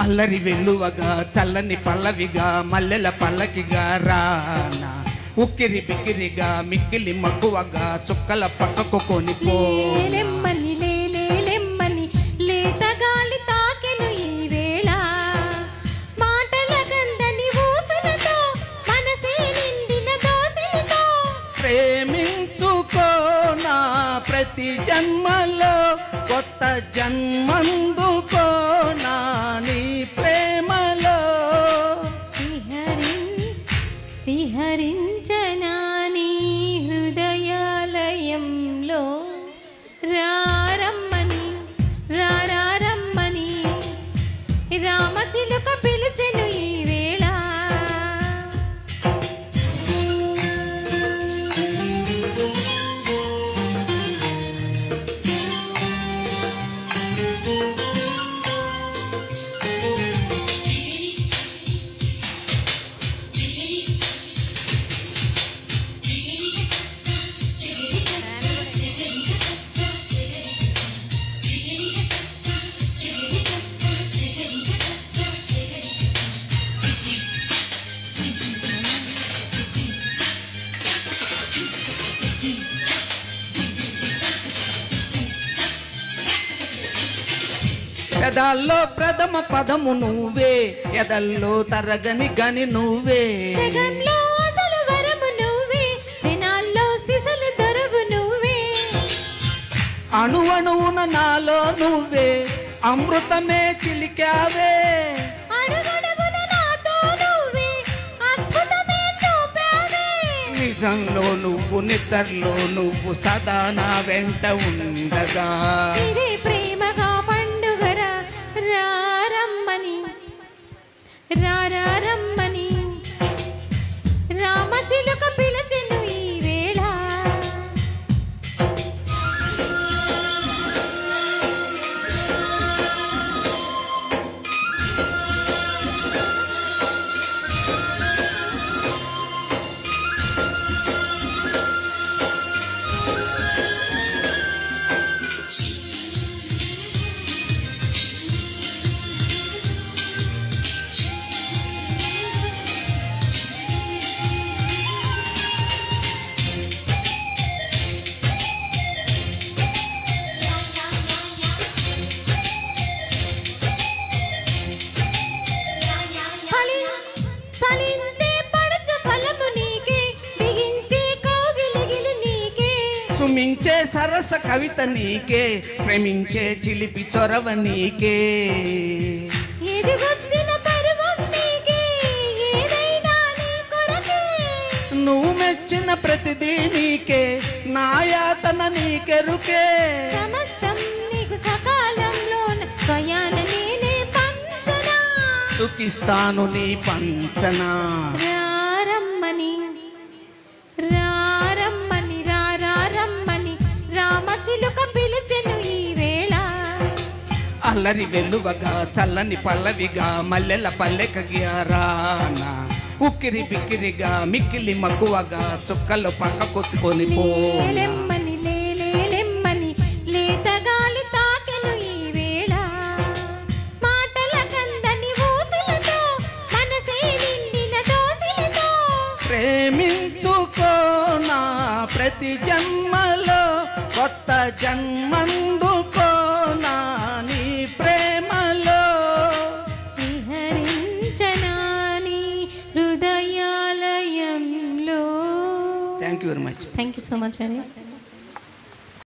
అల్లరి వెల్లువగా చల్లని పల్లవిగా మల్లెల పల్లకిగా రానా ఉక్కిరి బిక్కిరిగా మిక్కిలి మక్కువగా చుక్కల పక్కకు కొనిపో లేలెమ్మని లేలేలెమ్మని లేత గాలి తాకెను ఈ వేళ మాటల గంధని ఊసులతో మనసే నిండిన దోసిలితో ప్రేమించుకోనా ప్రతి జన్మలో కొత్త జన్మందుకోనా నీ ప్రేమలో విహరిన్ విహరించనా నీ హృదయాలయంలో రారమ్మని రారమ్మని రామచిలుక పిలిచెను ఈ వేళ పెదాల్లో ప్రథమ పదము నువ్వే ఎదల్లో తరగని గని నువ్వే జగంలో అసలు వరము నువ్వే జనాల్లో సిసలు దొరవు నువ్వే అణువణువున నాలో నువ్వే అమృతమే చిలికావే అడుగడుగున నాతో నువ్వే అద్భుతమే చూపావే నిజంలో నువ్వు నిద్రలో నువ్వు సదా నా వెంట ఉండగా ఇదే ప్రేమగా పండుగరా రారమ్మని రారమ్మని రామచిలుక పిలిచెను ఈ వేళ ఫలి ఫలించే పడుచు ఫలము నీకే బిగించే కౌగిలిగిలి నీకే సుమించే సరస కవిత నీకే శ్రమించే చిలిపి చొరవ నీకే ఎదిగొచ్చిన పరువం నీకే ఏదైనా నీ కొరకే నువ్వు మెచ్చిన ప్రతిదీ నీకే నాయాతన నీకెరుకే సమస్తం నీకు సకాలంలోన స్వయాన నేనే పంచనా సుఖిస్తాను నీ పంచనా రారమ్మని రారమ్మని రారమ్మని రామచిలుక పిలిచెను ఈ వేళ అల్లరి వెల్లువగా చల్లని పల్లవిగా మల్లెల పల్లెకగా రానా ఉక్కిరి బిక్కిరిగా మిక్కిలి మక్కువగా చుక్కలు పక్క కొట్టుకొని పోనా లేలెమ్మని లేలేలెమ్మని లేత గాలి తాకెను ఈ వేళ మాటల కందని ఊసులతో మనసే నిండిన దోసిలితో ప్రేమించుకోనా ప్రతి జన్మలో కొత్త జన్మందుకోనా నీ ప్రేమలో విహరించనా నీ హృదయాలయంలో thank you very much thank you so much అండి